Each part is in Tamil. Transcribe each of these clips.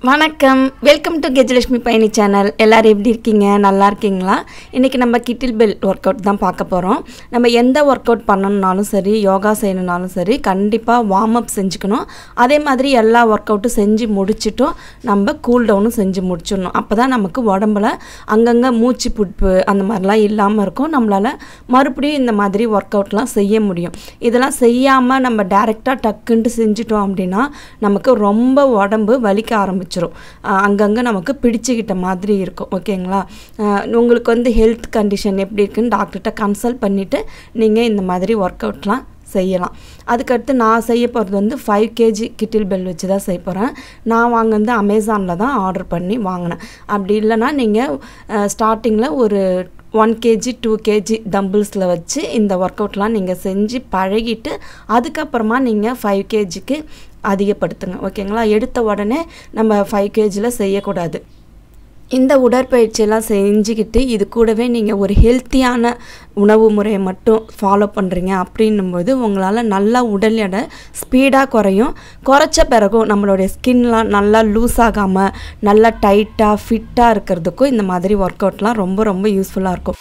வணக்கம் வெல்கம் டு கெஜலட்சுமி பயணி சேனல் எல்லாரும் எப்படி இருக்கீங்க நல்லா இருக்கீங்களா இன்றைக்கி நம்ம கிட்டில் பெல் ஒர்க் அவுட் தான் பார்க்க போகிறோம் நம்ம எந்த ஒர்க் அவுட் பண்ணணுனாலும் சரி யோகா செய்யணுனாலும் சரி கண்டிப்பாக வார்ம் அப் செஞ்சுக்கணும் அதே மாதிரி எல்லா ஒர்க் அவுட்டும் செஞ்சு முடிச்சிட்டும் நம்ம கூல் டவுனும் செஞ்சு முடிச்சிடணும் அப்போ தான் நமக்கு உடம்புல அங்கங்கே மூச்சு புட்பு அந்த மாதிரிலாம் இல்லாமல் இருக்கும் நம்மளால் மறுபடியும் இந்த மாதிரி ஒர்க் அவுட்லாம் செய்ய முடியும் இதெல்லாம் செய்யாமல் நம்ம டேரெக்டாக டக்குன்ட்டு செஞ்சிட்டோம் அப்படின்னா நமக்கு ரொம்ப உடம்பு வலிக்க ஆரம்பிச்சிடும் அங்கங்கே நமக்கு பிடிச்சிக்கிட்ட மாதிரி இருக்கும் ஓகேங்களா அஹ் உங்களுக்கு வந்து ஹெல்த் கண்டிஷன் எப்படி இருக்குன்னு டாக்டர்கிட்ட கன்சல்ட் பண்ணிவிட்டு நீங்கள் இந்த மாதிரி ஒர்க் அவுட்லாம் செய்யலாம் அதுக்கடுத்து நான் செய்ய போகிறது வந்து ஃபைவ் கேஜி கிட்டில் பெல் வச்சு தான் செய்ய போகிறேன் நான் வாங்கினது அமேசானில் தான் ஆர்டர் பண்ணி வாங்கினேன் அப்படி இல்லைன்னா நீங்கள் ஸ்டார்டிங்கில் ஒரு ஒன் கேஜி டூ கேஜி தம்பிள்ஸில் வச்சு இந்த ஒர்க் அவுட்லாம் நீங்கள் செஞ்சு பழகிட்டு அதுக்கப்புறமா நீங்கள் ஃபைவ் கேஜிக்கு அதிகப்படுத்துங்க ஓகேங்களா எடுத்த உடனே நம்ம ஃபைவ் கேஜியில் செய்யக்கூடாது இந்த உடற்பயிற்சியெல்லாம் செஞ்சுக்கிட்டு இது கூடவே நீங்கள் ஒரு ஹெல்த்தியான உணவு முறையை மட்டும் ஃபாலோ பண்ணுறீங்க அப்படின்னும்போது உங்களால் நல்லா உடல் எடை ஸ்பீடாக குறையும் குறைச்ச பிறகும் நம்மளுடைய ஸ்கின்லாம் நல்லா லூஸ் ஆகாமல் நல்லா டைட்டாக ஃபிட்டாக இருக்கிறதுக்கும் இந்த மாதிரி ஒர்க் அவுட்லாம் ரொம்ப ரொம்ப யூஸ்ஃபுல்லாக இருக்கும்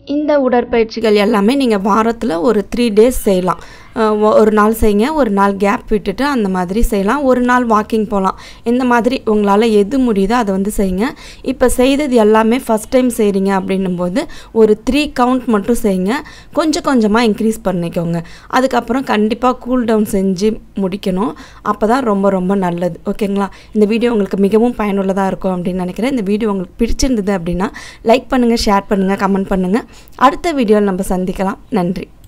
இந்த உடற்பயிற்சிகள் எல்லாமே நீங்கள் வாரத்தில் ஒரு த்ரீ டேஸ் செய்யலாம் அஹ் ஒ- ஒரு நாள் செய்யுங்க ஒரு நாள் கேப் விட்டுட்டு அந்த மாதிரி செய்யலாம் ஒரு நாள் வாக்கிங் போகலாம் இந்த மாதிரி உங்களால் எது முடியுதோ அதை வந்து செய்யுங்க இப்போ செய்தது எல்லாமே ஃபஸ்ட் டைம் செய்கிறீங்க அப்படின்னும் போது ஒரு த்ரீ கவுண்ட் மட்டும் செய்யுங்க கொஞ்சம் கொஞ்சமாக இன்க்ரீஸ் பண்ணிக்கோங்க அதுக்கப்புறம் கண்டிப்பாக கூல் டவுன் செஞ்சு முடிக்கணும் அப்போ தான் ரொம்ப ரொம்ப நல்லது ஓகேங்களா இந்த வீடியோ உங்களுக்கு மிகவும் பயனுள்ளதாக இருக்கும் அப்படின்னு நினைக்கிறேன் இந்த வீடியோ உங்களுக்கு பிடிச்சிருந்தது அப்படின்னா லைக் பண்ணுங்கள் ஷேர் பண்ணுங்கள் கமெண்ட் பண்ணுங்கள் அடுத்த வீடியோவில் நம்ம சந்திக்கலாம் நன்றி